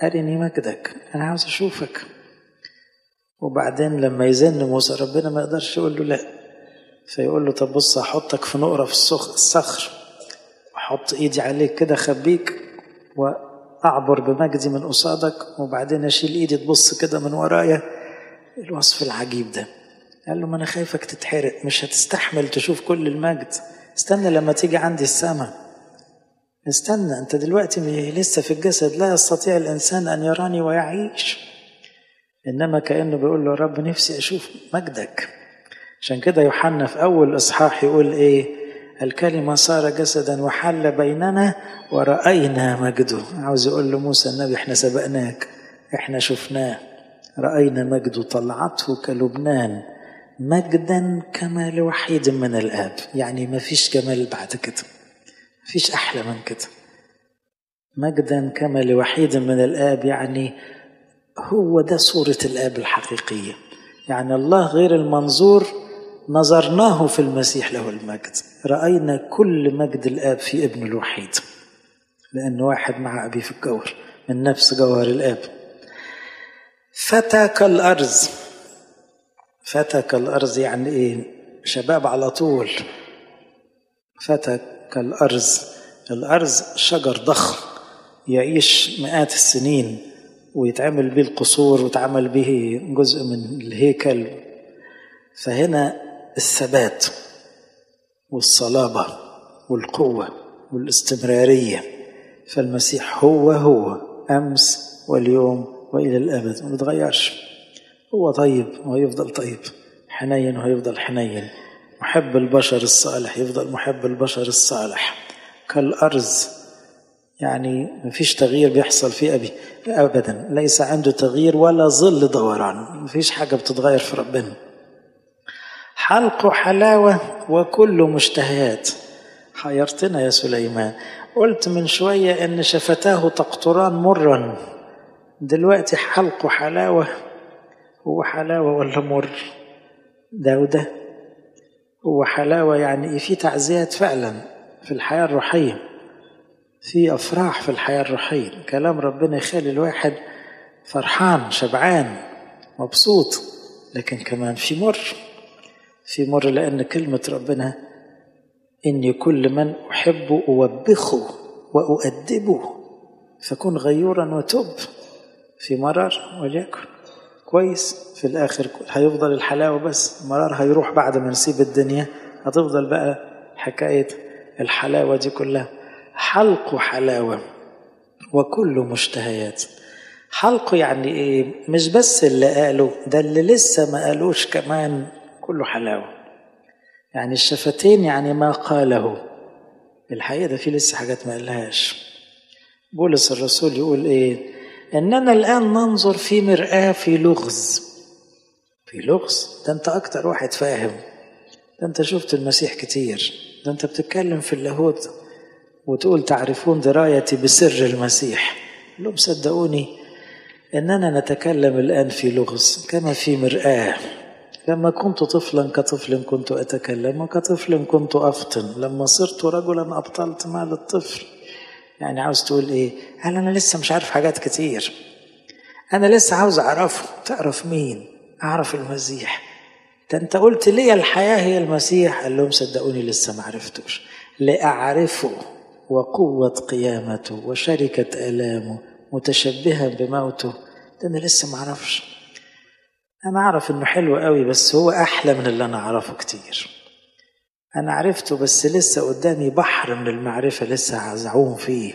أرني مجدك أنا عاوز أشوفك وبعدين لما يزن موسى ربنا ما يقدرش يقول له لا فيقول له طب بص هحطك في نقرة في الصخر واحط ايدي عليك كده اخبيك واعبر بمجدي من قصادك وبعدين اشيل ايدي تبص كده من ورايا الوصف العجيب ده قال له ما انا خايفك تتحرق مش هتستحمل تشوف كل المجد استنى لما تيجي عندي السماء استنى انت دلوقتي لسه في الجسد لا يستطيع الانسان ان يراني ويعيش انما كانه بيقول له رب نفسي اشوف مجدك عشان كده يوحنا في اول اصحاح يقول ايه الكلمة صار جسدا وحل بيننا ورأينا مجده عاوز يقول له موسى النبي احنا سبقناك احنا شفناه رأينا مجده طلعته كلبنان مجدا كما لوحيد من الآب يعني ما فيش جمال بعد كده ما فيش أحلى من كده مجدا كما لوحيد من الآب يعني هو ده صورة الآب الحقيقية يعني الله غير المنظور نظرناه في المسيح له المجد رأينا كل مجد الآب في ابن الوحيد لأن واحد مع أبي في الجوهر من نفس جوهر الآب فتى كالأرز فتى كالأرز يعني إيه شباب على طول فتى كالأرز الأرز شجر ضخم يعيش مئات السنين ويتعمل به القصور ويتعمل به جزء من الهيكل فهنا الثبات والصلابة والقوة والاستمرارية فالمسيح هو هو أمس واليوم وإلى الأبد ما بيتغيرش هو طيب وهيفضل طيب حنين وهيفضل حنين محب البشر الصالح يفضل محب البشر الصالح كالأرز يعني مفيش تغيير بيحصل في أبي أبدا ليس عنده تغيير ولا ظل دوران مفيش حاجة بتتغير في ربنا حلق حلاوة وكل مشتهيات حيرتنا يا سليمان قلت من شوية إن شفتاه تقطران مرا دلوقتي حلق حلاوة هو حلاوة ولا مر ده وده هو حلاوة يعني في تعزيات فعلا في الحياة الروحية في أفراح في الحياة الروحية كلام ربنا يخلي الواحد فرحان شبعان مبسوط لكن كمان في مر في مر لأن كلمة ربنا إني كل من أحب أوبخه وأؤدبه فكن غيورا وتب في مرار وليكن كويس في الآخر هيفضل الحلاوة بس مرار هيروح بعد ما نسيب الدنيا هتفضل بقى حكاية الحلاوة دي كلها حلق حلاوة وكل مشتهيات حلق يعني ايه مش بس اللي قاله ده اللي لسه ما قالوش كمان كله حلاوة يعني الشفتين يعني ما قاله الحقيقة ده في لسه حاجات ما قالهاش بولس الرسول يقول ايه اننا الان ننظر في مرآة في لغز في لغز ده انت اكتر واحد فاهم ده انت شفت المسيح كتير ده انت بتتكلم في اللاهوت وتقول تعرفون درايتي بسر المسيح لهم صدقوني اننا نتكلم الان في لغز كما في مرآة لما كنت طفلا كطفل كنت اتكلم وكطفل كنت افطن لما صرت رجلا ابطلت مال الطفل يعني عاوز تقول ايه قال انا لسه مش عارف حاجات كتير انا لسه عاوز اعرفه تعرف مين اعرف المسيح ده انت قلت لي الحياه هي المسيح قال لهم صدقوني لسه ما عرفتوش لاعرفه وقوه قيامته وشركه الامه متشبها بموته ده انا لسه ما اعرفش انا اعرف انه حلو قوي بس هو احلى من اللي انا اعرفه كتير أنا عرفته بس لسه قدامي بحر من المعرفة لسه هزعوم فيه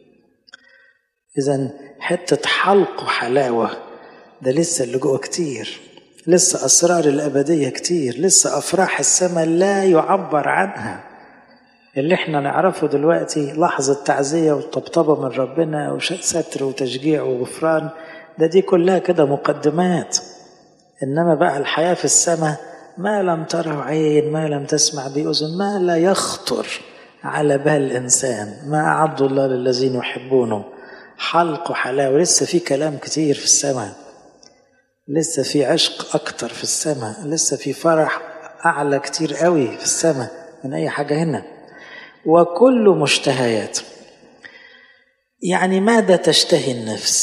إذا حتة حلق وحلاوة ده لسه اللي جوه كتير لسه أسرار الأبدية كتير لسه أفراح السماء لا يعبر عنها اللي احنا نعرفه دلوقتي لحظة تعزية وطبطبة من ربنا وستر وتشجيع وغفران ده دي كلها كده مقدمات إنما بقى الحياة في السماء ما لم تره عين ما لم تسمع بأذن ما لا يخطر على بال الإنسان ما أعد الله للذين يحبونه حلق وحلاوة لسه في كلام كتير في السماء لسه في عشق أكتر في السماء لسه في فرح أعلى كتير قوي في السماء من أي حاجة هنا وكل مشتهيات يعني ماذا تشتهي النفس